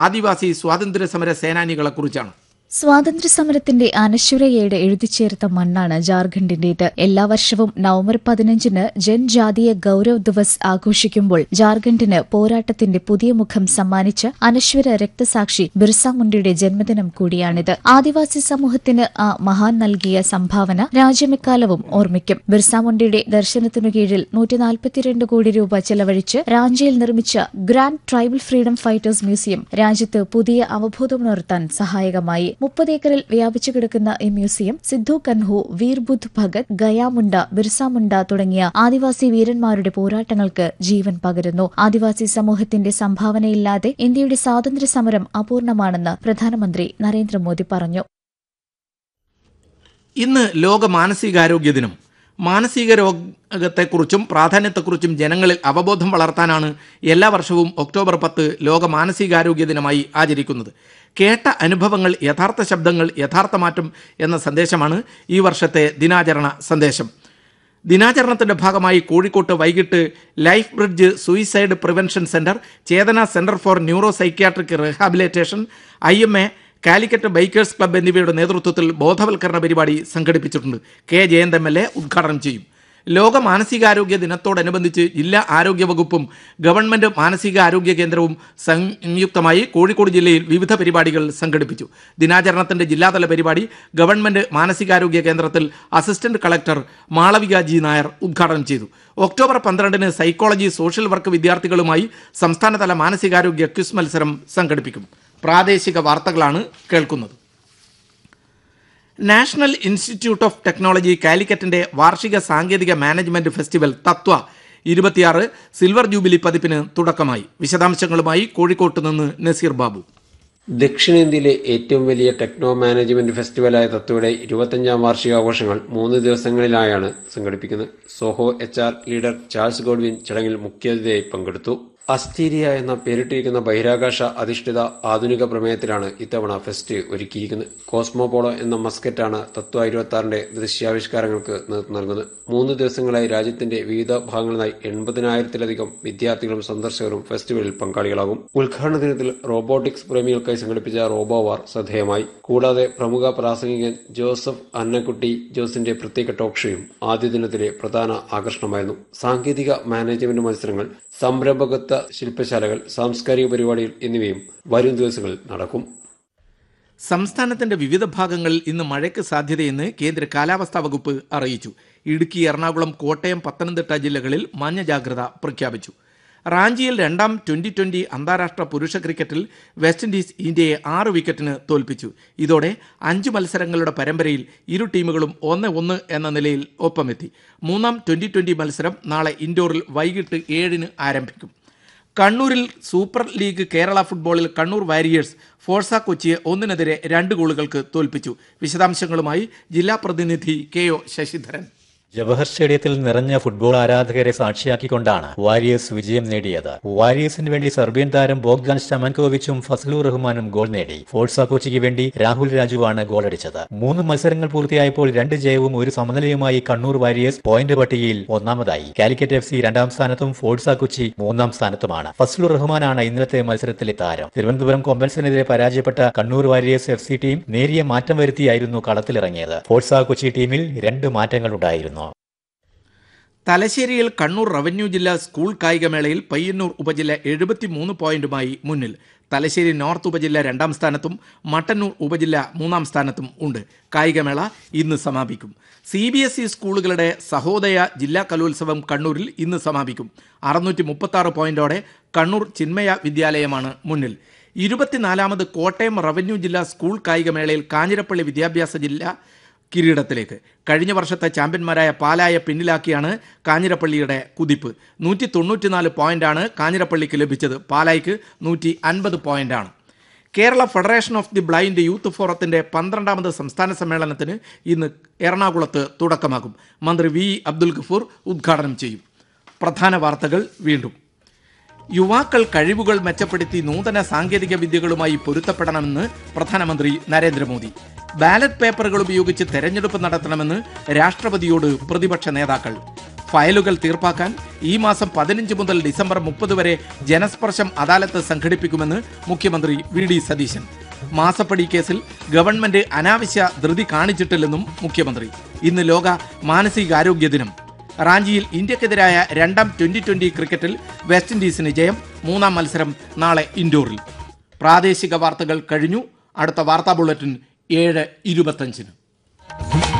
ആദിവാസി സ്വാതന്ത്ര്യ സമര സേനാനികളെക്കുറിച്ചാണ് സ്വാതന്ത്ര്യ സമരത്തിന്റെ അനശ്വരയുടെ എഴുതിച്ചേർത്ത മണ്ണാണ് ജാർഖണ്ഡിന്റേത് എല്ലാ വർഷവും നവംബർ പതിനഞ്ചിന് ജൻജാതീയ ഗൌരവ് ദിവസ് ആഘോഷിക്കുമ്പോൾ ജാർഖണ്ഡിന് പോരാട്ടത്തിന്റെ പുതിയ മുഖം സമ്മാനിച്ച അനശ്വര രക്തസാക്ഷി ബിർസ മുണ്ടയുടെ ജന്മദിനം കൂടിയാണിത് ആദിവാസി സമൂഹത്തിന് ആ മഹാൻ നൽകിയ സംഭാവന രാജ്യമെക്കാലവും ഓർമ്മിക്കും ബിർസ മുണ്ടയുടെ ദർശനത്തിനു കീഴിൽ നൂറ്റി നാൽപ്പത്തിരണ്ട് കോടി രൂപ ചെലവഴിച്ച് റാഞ്ചിയിൽ നിർമ്മിച്ച grand tribal freedom fighters museum രാജ്യത്ത് പുതിയ അവബോധമുണർത്താൻ സഹായകമായി മുപ്പത് ഏക്കറിൽ വ്യാപിച്ചു കിടക്കുന്ന ഈ മ്യൂസിയം സിദ്ധു കൻഹു വീർബുദ്ധ് ഭഗത് ഗയാമുണ്ട ബിർസ മുണ്ട തുടങ്ങിയ ആദിവാസി വീരന്മാരുടെ പോരാട്ടങ്ങൾക്ക് ജീവൻ പകരുന്നു ആദിവാസി സമൂഹത്തിന്റെ സംഭാവനയില്ലാതെ ഇന്ത്യയുടെ സ്വാതന്ത്ര്യ സമരം അപൂർണമാണെന്ന് പ്രധാനമന്ത്രി നരേന്ദ്രമോദി പറഞ്ഞു ഇന്ന് ലോക മാനസികാരോഗ്യ ദിനം മാനസിക രോഗത്തെക്കുറിച്ചും പ്രാധാന്യത്തെക്കുറിച്ചും ജനങ്ങളിൽ അവബോധം വളർത്താനാണ് എല്ലാ വർഷവും ഒക്ടോബർ പത്ത് ലോക മാനസികാരോഗ്യ ദിനമായി ആചരിക്കുന്നത് കേട്ട അനുഭവങ്ങൾ യഥാർത്ഥ ശബ്ദങ്ങൾ യഥാർത്ഥ മാറ്റം എന്ന സന്ദേശമാണ് ഈ വർഷത്തെ ദിനാചരണ സന്ദേശം ദിനാചരണത്തിന്റെ ഭാഗമായി കോഴിക്കോട്ട് വൈകിട്ട് life bridge suicide prevention centre Chetana centre for neuro psychiatric rehabilitation I M A Calicut bikers club എന്നിവയുടെ നേതൃത്വത്തിൽ ബോധവൽക്കരണ പരിപാടി സംഘടിപ്പിച്ചിട്ടുണ്ട് K Jayanth M L A ഉദ്ഘാടനം ചെയ്യും ലോക മാനസികാരോഗ്യ ദിനത്തോടനുബന്ധിച്ച് ജില്ലാ ആരോഗ്യ വകുപ്പും ഗവൺമെന്റ് മാനസികാരോഗ്യ കേന്ദ്രവും സംയുക്തമായി കോഴിക്കോട് ജില്ലയിൽ വിവിധ പരിപാടികൾ സംഘടിപ്പിച്ചു ദിനാചരണത്തിന്റെ ജില്ലാതല പരിപാടി ഗവൺമെന്റ് മാനസികാരോഗ്യ കേന്ദ്രത്തിൽ assistant collector Malavika G Nair ഉദ്ഘാടനം ചെയ്തു ഒക്ടോബർ പന്ത്രണ്ടിന് സൈക്കോളജി സോഷ്യൽ വർക്ക് വിദ്യാർത്ഥികളുമായി സംസ്ഥാനതല മാനസികാരോഗ്യ ക്വിസ് മത്സരം സംഘടിപ്പിക്കും പ്രാദേശിക വാർത്തകളാണ് കേൾക്കുന്നത് നാഷണൽ ഇൻസ്റ്റിറ്റ്യൂട്ട് ഓഫ് ടെക്നോളജി കാലിക്കറ്റിന്റെ വാർഷിക സാങ്കേതിക മാനേജ്മെന്റ് ഫെസ്റ്റിവൽ തത്വ ഇരുപത്തിയാറ് സിൽവർ ജൂബിലി പതിപ്പിന് തുടക്കമായി വിശദാംശങ്ങളുമായി കോഴിക്കോട്ട് നിന്ന് നസീർ ബാബു ദക്ഷിണേന്ത്യയിലെ ഏറ്റവും വലിയ ടെക്നോ മാനേജ്മെന്റ് ഫെസ്റ്റിവലായ തത്വയുടെ ഇരുപത്തഞ്ചാം വാർഷികാഘോഷങ്ങൾ മൂന്ന് ദിവസങ്ങളിലായാണ് സംഘടിപ്പിക്കുന്നത് Zoho H R leader Charles Godwin ചടങ്ങിൽ മുഖ്യാതിഥിയായി പങ്കെടുത്തു അസ്റ്റീരിയ എന്ന പേരിട്ടിരിക്കുന്ന ബഹിരാകാശ അധിഷ്ഠിത ആധുനിക പ്രമേയത്തിലാണ് ഇത്തവണ ഫെസ്റ്റ് ഒരുക്കിയിരിക്കുന്നത് കോസ്മോപോളോ എന്ന മസ്കറ്റാണ് തത്വ ഇരുപത്തി ആറിന്റെ ദൃശ്യാവിഷ്കാരങ്ങൾക്ക് നേതൃത്വം നൽകുന്നത് മൂന്ന് ദിവസങ്ങളായി രാജ്യത്തിന്റെ വിവിധ ഭാഗങ്ങളിലായി എൺപതിനായിരത്തിലധികം വിദ്യാർത്ഥികളും സന്ദർശകരും ഫെസ്റ്റിവലിൽ പങ്കാളികളാകും ഉദ്ഘാടന ദിനത്തിൽ റോബോട്ടിക്സ് പ്രേമികൾക്കായി സംഘടിപ്പിച്ച റോബോവാർ ശ്രദ്ധേയമായി കൂടാതെ പ്രമുഖ പ്രാസംഗികൻ ജോസഫ് അന്നക്കുട്ടി ജോസിന്റെ പ്രത്യേക ടോക്ക് ഷോയും ആദ്യ ദിനത്തിലെ പ്രധാന ആകർഷണമായിരുന്നു സാങ്കേതിക മാനേജ്മെന്റ് മത്സരങ്ങൾ സംരംഭകത്വ ശില്പശാലകൾ സാംസ്കാരിക പരിപാടികൾ എന്നിവയും വരും ദിവസങ്ങളിൽ നടക്കും സംസ്ഥാനത്തിന്റെ വിവിധ ഭാഗങ്ങളിൽ ഇന്ന് മഴയ്ക്ക് സാധ്യതയെന്ന് കേന്ദ്ര കാലാവസ്ഥാ വകുപ്പ് അറിയിച്ചു ഇടുക്കി എറണാകുളം കോട്ടയം പത്തനംതിട്ട ജില്ലകളിൽ മഞ്ഞ ജാഗ്രത പ്രഖ്യാപിച്ചു റാഞ്ചിയിൽ രണ്ടാം ട്വന്റി ട്വന്റി അന്താരാഷ്ട്ര പുരുഷ ക്രിക്കറ്റിൽ വെസ്റ്റ് ഇൻഡീസ് ഇന്ത്യയെ ആറ് വിക്കറ്റിന് തോൽപ്പിച്ചു ഇതോടെ അഞ്ച് മത്സരങ്ങളുടെ പരമ്പരയിൽ ഇരു ടീമുകളും ഒന്ന് ഒന്ന് എന്ന നിലയിൽ ഒപ്പമെത്തി മൂന്നാം ട്വന്റി ട്വന്റി മത്സരം നാളെ ഇൻഡോറിൽ വൈകിട്ട് ഏഴിന് ആരംഭിക്കും കണ്ണൂരിൽ സൂപ്പർ ലീഗ് കേരള ഫുട്ബോളിൽ കണ്ണൂർ വാരിയേഴ്സ് ഫോഴ്സ കൊച്ചിയെ ഒന്നിനെതിരെ രണ്ട് ഗോളുകൾക്ക് തോൽപ്പിച്ചു വിശദാംശങ്ങളുമായി ജില്ലാ പ്രതിനിധി കെ ഒ ശശിധരൻ ജവഹർ സ്റ്റേഡിയത്തിൽ നിറഞ്ഞ ഫുട്ബോൾ ആരാധകരെ സാക്ഷിയാക്കിക്കൊണ്ടാണ് വാരിയേഴ്സ് വിജയം നേടിയത് വാരിയേഴ്സിന് വേണ്ടി സെർബിയൻ താരം ബോഗ്ദാൻ സ്റ്റമൻകോവിച്ചും ഫസലു റഹ്മാനും ഗോൾ നേടി ഫോഴ്സ കോച്ചിക്ക് വേണ്ടി രാഹുൽ രാജുവാണ് ഗോളടിച്ചത് മൂന്ന് മത്സരങ്ങൾ പൂർത്തിയായപ്പോൾ രണ്ട് ജയവും ഒരു സമനിലയുമായി കണ്ണൂർ വാരിയേഴ്സ് പോയിന്റ് പട്ടികയിൽ ഒന്നാമതായി കാലിക്കറ്റ് എഫ് സി രണ്ടാം സ്ഥാനത്തും ഫോഴ്സ കൊച്ചി മൂന്നാം സ്ഥാനത്തുമാണ് ഫസലു റഹ്മാനാണ് ഇന്നലത്തെ മത്സരത്തിലെ താരം തിരുവനന്തപുരം കൊമ്പൻസിനെതിരെ പരാജയപ്പെട്ട Kannur warriors F C team നേരിയ മാറ്റം വരുത്തിയായിരുന്നു കളത്തിലിറങ്ങിയത് ഫോഴ്സ കൊച്ചി ടീമിൽ രണ്ട് മാറ്റങ്ങൾ ഉണ്ടായിരുന്നു തലശ്ശേരിയിൽ കണ്ണൂർ റവന്യൂ ജില്ലാ സ്കൂൾ കായികമേളയിൽ പയ്യന്നൂർ ഉപജില്ല എഴുപത്തിമൂന്ന് പോയിന്റുമായി മുന്നിൽ തലശ്ശേരി നോർത്ത് ഉപജില്ല രണ്ടാം സ്ഥാനത്തും മട്ടന്നൂർ ഉപജില്ല മൂന്നാം സ്ഥാനത്തും ഉണ്ട് കായികമേള ഇന്ന് സമാപിക്കും സി ബി എസ് ഇ സ്കൂളുകളുടെ സഹോദയ ജില്ലാ കലോത്സവം കണ്ണൂരിൽ ഇന്ന് സമാപിക്കും അറുന്നൂറ്റി മുപ്പത്തി ആറ് പോയിന്റോടെ കണ്ണൂർ ചിന്മയ വിദ്യാലയമാണ് മുന്നിൽ ഇരുപത്തിനാലാമത് കോട്ടയം റവന്യൂ ജില്ലാ സ്കൂൾ കായികമേളയിൽ കാഞ്ഞിരപ്പള്ളി വിദ്യാഭ്യാസ ജില്ല കിരീടത്തിലേക്ക് കഴിഞ്ഞ വർഷത്തെ ചാമ്പ്യന്മാരായ പാലായെ പിന്നിലാക്കിയാണ് കാഞ്ഞിരപ്പള്ളിയുടെ കുതിപ്പ് നൂറ്റി തൊണ്ണൂറ്റിനാല് പോയിന്റാണ് കാഞ്ഞിരപ്പള്ളിക്ക് ലഭിച്ചത് പാലായ്ക്ക് നൂറ്റി അൻപത് പോയിന്റാണ് Kerala federation of the blind youth ഫോറത്തിന്റെ പന്ത്രണ്ടാമത് സംസ്ഥാന സമ്മേളനത്തിന് ഇന്ന് എറണാകുളത്ത് തുടക്കമാകും മന്ത്രി വി അബ്ദുൽ ഗഫൂർ ഉദ്ഘാടനം ചെയ്യും പ്രധാന വാർത്തകൾ വീണ്ടും യുവാക്കൾ കഴിവുകൾ മെച്ചപ്പെടുത്തി നൂതന സാങ്കേതിക വിദ്യകളുമായി പൊരുത്തപ്പെടണമെന്ന് പ്രധാനമന്ത്രി നരേന്ദ്രമോദി ബാലറ്റ് പേപ്പറുകൾ ഉപയോഗിച്ച് തെരഞ്ഞെടുപ്പ് നടത്തണമെന്ന് രാഷ്ട്രപതിയോട് പ്രതിപക്ഷ നേതാക്കൾ ഫയലുകൾ തീർപ്പാക്കാൻ ഈ മാസം പതിനഞ്ച് മുതൽ ഡിസംബർ മുപ്പത് വരെ ജനസ്പർശം അദാലത്ത് സംഘടിപ്പിക്കുമെന്ന് മുഖ്യമന്ത്രി വി ഡി സതീശൻ മാസപ്പടി കേസിൽ ഗവൺമെന്റ് അനാവശ്യ ധൃതി കാണിച്ചിട്ടില്ലെന്നും മുഖ്യമന്ത്രി ഇന്ന് ലോക മാനസികാരോഗ്യ ദിനം റാഞ്ചിയിൽ ഇന്ത്യക്കെതിരായ രണ്ടാം ട്വന്റി ട്വന്റി ക്രിക്കറ്റിൽ വെസ്റ്റ് ഇൻഡീസിന് ജയം മൂന്നാം മത്സരം നാളെ ഇൻഡോറിൽ പ്രാദേശിക വാർത്തകൾ കഴിഞ്ഞു അടുത്ത വാർത്താ ബുള്ളറ്റിൻ ഏഴ് ഇരുപത്തഞ്ചിന്